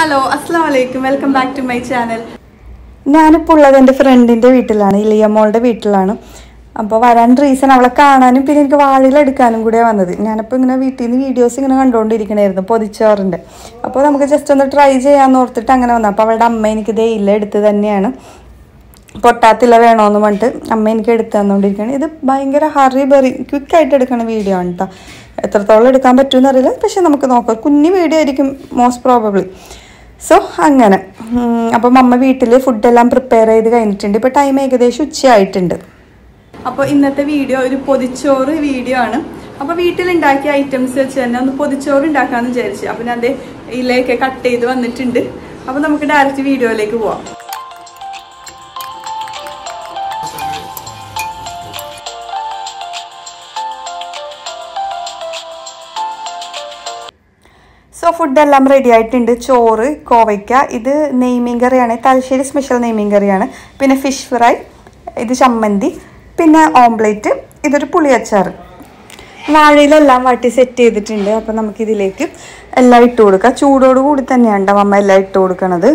hello അസ്സാം വലൈക്കും welcome back to my channel ഞാനിപ്പോൾ ഉള്ളത് എൻ്റെ ഫ്രണ്ടിൻ്റെ വീട്ടിലാണ് ഇലിയമോളുടെ വീട്ടിലാണ് അപ്പോൾ വരാൻ റീസൺ അവളെ കാണാനും പിന്നെ എനിക്ക് വാഴയിൽ എടുക്കാനും കൂടിയാണ് വന്നത് ഞാനിപ്പോൾ ഇങ്ങനെ വീട്ടിൽ നിന്ന് വീഡിയോസ് ഇങ്ങനെ കണ്ടുകൊണ്ടിരിക്കണായിരുന്നു പൊതിച്ചോറിൻ്റെ അപ്പോൾ നമുക്ക് ജസ്റ്റ് ഒന്ന് ട്രൈ ചെയ്യാമെന്ന് ഓർത്തിട്ട് അങ്ങനെ വന്നു അപ്പോൾ അവളുടെ അമ്മ എനിക്ക് ദേ ഇല്ല എടുത്ത് തന്നെയാണ് പൊട്ടാത്തില്ല വേണമെന്ന് പറഞ്ഞിട്ട് അമ്മ എനിക്ക് എടുത്ത് തന്നുകൊണ്ടിരിക്കുകയാണ് ഇത് ഭയങ്കര ഹറി ബറി ക്വിക്കായിട്ട് എടുക്കുന്ന വീഡിയോ ആണ് കേട്ടോ എത്രത്തോളം എടുക്കാൻ പറ്റുമെന്ന് അറിയില്ല പക്ഷെ നമുക്ക് നോക്കാം കുഞ്ഞു വീഡിയോ ആയിരിക്കും മോസ്റ്റ് പ്രോബബ്ലി സോ അങ്ങനെ ഉം, അപ്പം അമ്മ വീട്ടിൽ ഫുഡെല്ലാം പ്രിപ്പയർ ചെയ്ത് കഴിഞ്ഞിട്ടുണ്ട് ഇപ്പോൾ ടൈം ഏകദേശം ഉച്ചയായിട്ടുണ്ട് അപ്പോൾ ഇന്നത്തെ വീഡിയോ ഒരു പൊതിച്ചോറ് വീഡിയോ ആണ് അപ്പോൾ വീട്ടിലുണ്ടാക്കിയ ഐറ്റംസ് വെച്ച് തന്നെ ഒന്ന് പൊതിച്ചോറ് ഉണ്ടാക്കാമെന്ന് വിചാരിച്ചു അപ്പോൾ ഞാൻ ദേ ഇതിലേക്ക് കട്ട് ചെയ്ത് വന്നിട്ടുണ്ട് അപ്പോൾ നമുക്ക് ഡയറക്റ്റ് വീഡിയോയിലേക്ക് പോവാം സോ ഫുഡെല്ലാം റെഡി ആയിട്ടുണ്ട് ചോറ് കോവയ്ക്ക ഇത് നെയ്മീൻ കറിയാണ് തലശ്ശേരി സ്പെഷ്യൽ നെയ്മീൻ കറിയാണ് പിന്നെ ഫിഷ് ഫ്രൈ ഇത് ചമ്മന്തി പിന്നെ ഓംപ്ലേറ്റ് ഇതൊരു പുളിയച്ചാർ വാഴയിലെല്ലാം വാട്ടി സെറ്റ് ചെയ്തിട്ടുണ്ട് അപ്പം നമുക്കിതിലേക്ക് എല്ലാം ഇട്ട് കൊടുക്കാം ചൂടോട് കൂടി തന്നെയാണ് ഉണ്ടാവും അമ്മ എല്ലാം ഇട്ട് കൊടുക്കണത്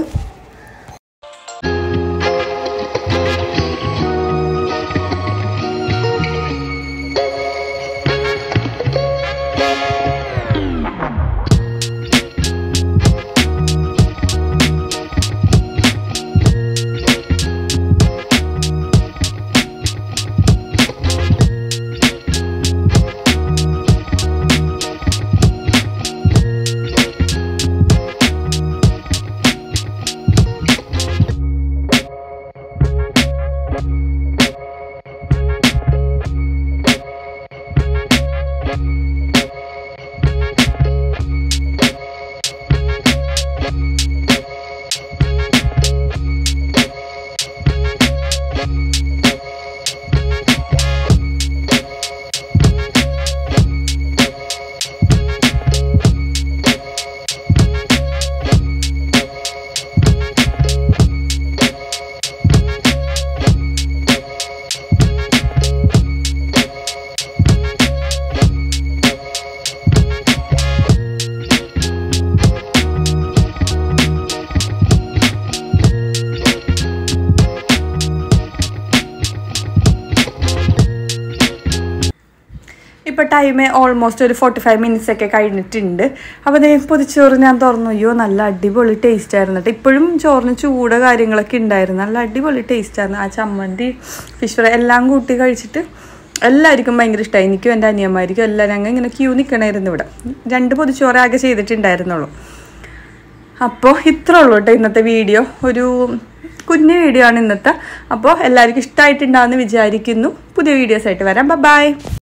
ഇപ്പോൾ ടൈം ഓൾമോസ്റ്റ് ഒരു ഫോർട്ടി ഫൈവ് മിനിറ്റ്സ് ഒക്കെ കഴിഞ്ഞിട്ടുണ്ട് അപ്പോൾ അതേ പൊതിച്ചോറ് ഞാൻ തുറന്നു അയ്യോ നല്ല അടിപൊളി ടേസ്റ്റ് ആയിരുന്നു കേട്ടോ ഇപ്പോഴും ചോറിന് ചൂട് കാര്യങ്ങളൊക്കെ ഉണ്ടായിരുന്നു നല്ല അടിപൊളി ടേസ്റ്റ് ആയിരുന്നു ആ ചമ്മന്തി ഫിഷ് ഫ്രൈ എല്ലാം കൂട്ടി കഴിച്ചിട്ട് എല്ലാവർക്കും ഭയങ്കര ഇഷ്ടമായി എനിക്കും എൻ്റെ അനിയന്മാർക്കും എല്ലാം ഞങ്ങൾ ഇങ്ങനെ ക്യൂ നിൽക്കണമായിരുന്നു ഇവിടെ രണ്ട് പൊതിച്ചോറ് ആകെ ചെയ്തിട്ടുണ്ടായിരുന്നുള്ളൂ അപ്പോൾ ഇത്രേ ഉള്ളൂ കേട്ടോ ഇന്നത്തെ വീഡിയോ ഒരു കുഞ്ഞു വീഡിയോ ആണ് ഇന്നത്തെ അപ്പോൾ എല്ലാവർക്കും ഇഷ്ടമായിട്ടുണ്ടാവുമെന്ന് വിചാരിക്കുന്നു പുതിയ വീഡിയോസ് ആയിട്ട് വരാം ബൈ